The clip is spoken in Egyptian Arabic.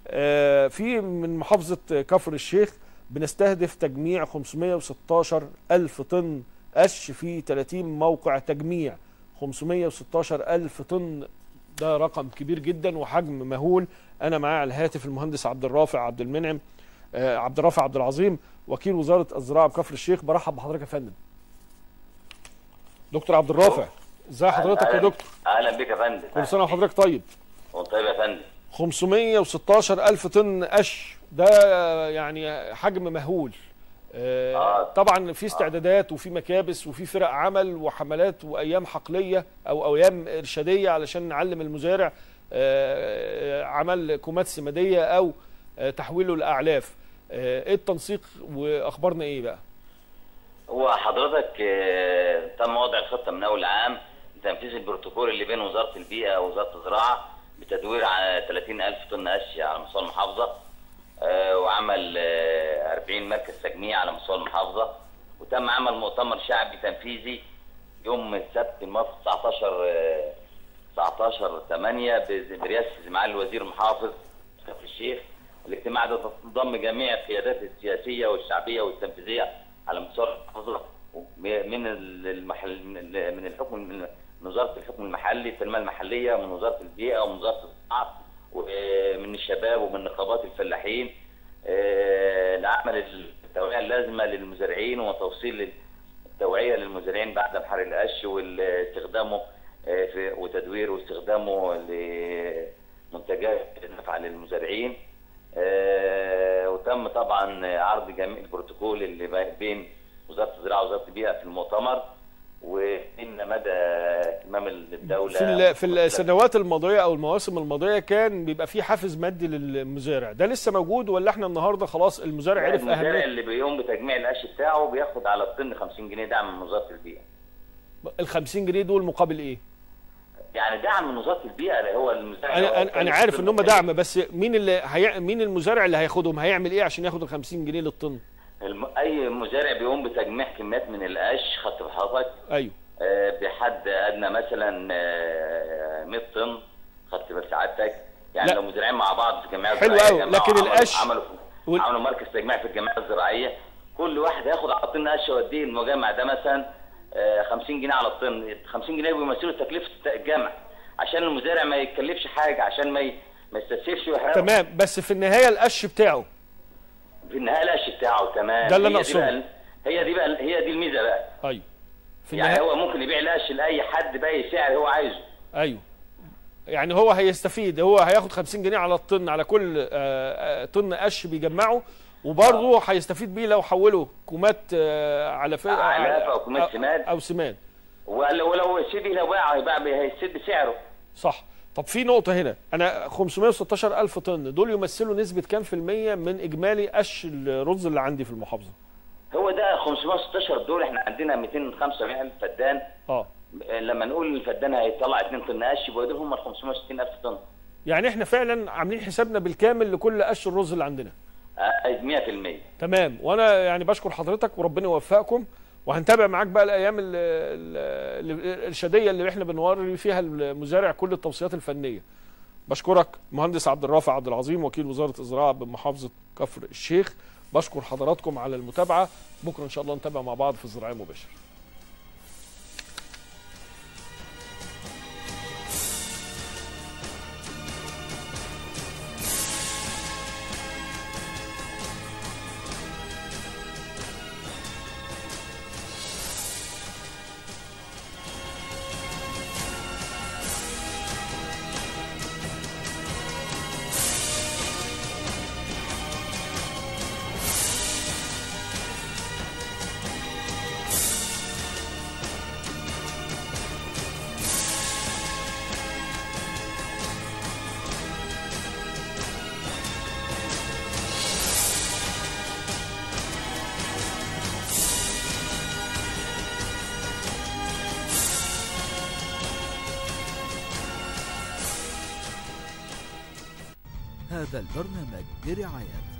آه، في من محافظة كفر الشيخ بنستهدف تجميع 516 ألف طن قش في 30 موقع تجميع 516 ألف طن ده رقم كبير جدا وحجم مهول أنا معاه على الهاتف المهندس عبد الرافع عبد المنعم آه، عبد الرافع عبد العظيم وكيل وزارة الزراعة بكفر الشيخ برحب بحضرتك يا فندم دكتور عبد الرافع ازي حضرتك يا أهلاً- دكتور اهلا بك يا فندم كل سنة وحضرتك طيب وانت طيب يا فندم 516 ألف طن قش ده يعني حجم مهول آه، آه. طبعا في استعدادات وفي مكابس وفي فرق عمل وحملات وايام حقليه او ايام ارشاديه علشان نعلم المزارع آه، عمل كومات سماديه او آه، تحويله لاعلاف آه، ايه التنسيق واخبارنا ايه بقى هو حضرتك آه، تم وضع الخطه من اول عام لتنفيذ البروتوكول اللي بين وزاره البيئه ووزاره الزراعه بتدوير على 30 الف طن قش على مستوى المحافظه آه، وعمل آه، 40 مركز تجميع على مستوى المحافظه وتم عمل مؤتمر شعبي تنفيذي يوم السبت الماضي 19 آه، 19 8 برئاسه معالي الوزير المحافظ كفر الشيخ الاجتماع ده ضم جميع القيادات السياسيه والشعبيه والتنفيذيه على مستوى المحافظه من المحل من الحكم من وزاره الحكم المحلي التنميه المحليه من وزاره البيئه ومن وزاره الزراعه ومن الشباب ومن نقابات الفلاحين آه، لعمل التوعيه اللازمه للمزارعين وتوصيل التوعيه للمزارعين بعد محر القش واستخدامه آه، في وتدويره واستخدامه لمنتجات نافعه للمزارعين آه، وتم طبعا عرض جميع البروتوكول اللي بي- بين وزاره الزراعه ووزاره البيئه في المؤتمر وان مدى اهتمام الدوله في ال- في السنوات الماضيه او المواسم الماضيه كان بيبقى في حافز مادي للمزارع ده لسه موجود ولا احنا النهارده خلاص المزارع عرف المزارع اهميه اللي بيقوم بتجميع القش بتاعه بياخد على الطن 50 جنيه دعم من وزاره البيئه ال 50 جنيه دول مقابل ايه يعني دعم من وزاره البيئه اللي هو المزارع انا انا انا عارف ان هم دعم بس مين اللي هي... مين المزارع اللي هياخدهم هيعمل ايه عشان ياخد ال 50 جنيه للطن الم... اي مزارع بيقوم بتجميع كميات من القش خط بحضرتك ايوه آه، بحد ادنى مثلا آه، 100 طن خدت بال سعادتك يعني لا. لو مزارعين مع بعض في جمعيه حلو زراعية أوي، جمعوا لكن عملوا- القش عملوا وال- عملوا مركز تجميع في الجمعيه الزراعيه كل واحد هياخد على الطن قش يوديه المجمع ده مثلا آه، 50 جنيه على الطن 50 جنيه بيمثلوا تكلفه الجمع عشان المزارع ما يتكلفش حاجه عشان ما ي... ما يستسيفش ويحرق تمام بس في النهايه القش بتاعه في النهايه القش بتاعه تمام ده اللي هي أنا دي أقصده. بقى- هي دي بقى هي دي الميزه بقى ايوه في يعني النهايه هو ممكن يبيع القش لاي حد باي سعر هو عايزه ايوه يعني هو هيستفيد هو هياخد 50 جنيه على الطن على كل آه، آه، طن قش بيجمعه وبرضه هيستفيد بيه لو حوله كومات آه، على ف... أعلاف أو كومات سماد. او سماد ولو ولو سيدي لو باع هيباع هيسد سعره صح طب في نقطة هنا أنا 516 ألف طن دول يمثلوا نسبة كام في المية من إجمالي قش الرز اللي عندي في المحافظة؟ هو ده 516 دول احنا عندنا 275 الف فدان اه لما نقول الفدان هيطلع 2 طن قش يبقى دول هم ال 560 الف طن يعني احنا فعلا عاملين حسابنا بالكامل لكل قش الرز اللي عندنا آه، 100% تمام وانا يعني بشكر حضرتك وربنا يوفقكم وهنتابع معاك بقى الايام ال- ال- ال- الارشاديه اللي احنا بنوري فيها المزارع كل التوصيات الفنيه بشكرك مهندس عبد الرافع عبد العظيم وكيل وزاره الزراعه بمحافظه كفر الشيخ بشكر حضراتكم على المتابعه بكره ان شاء الله نتابع مع بعض في الزراعه مباشر هذا البرنامج برعاية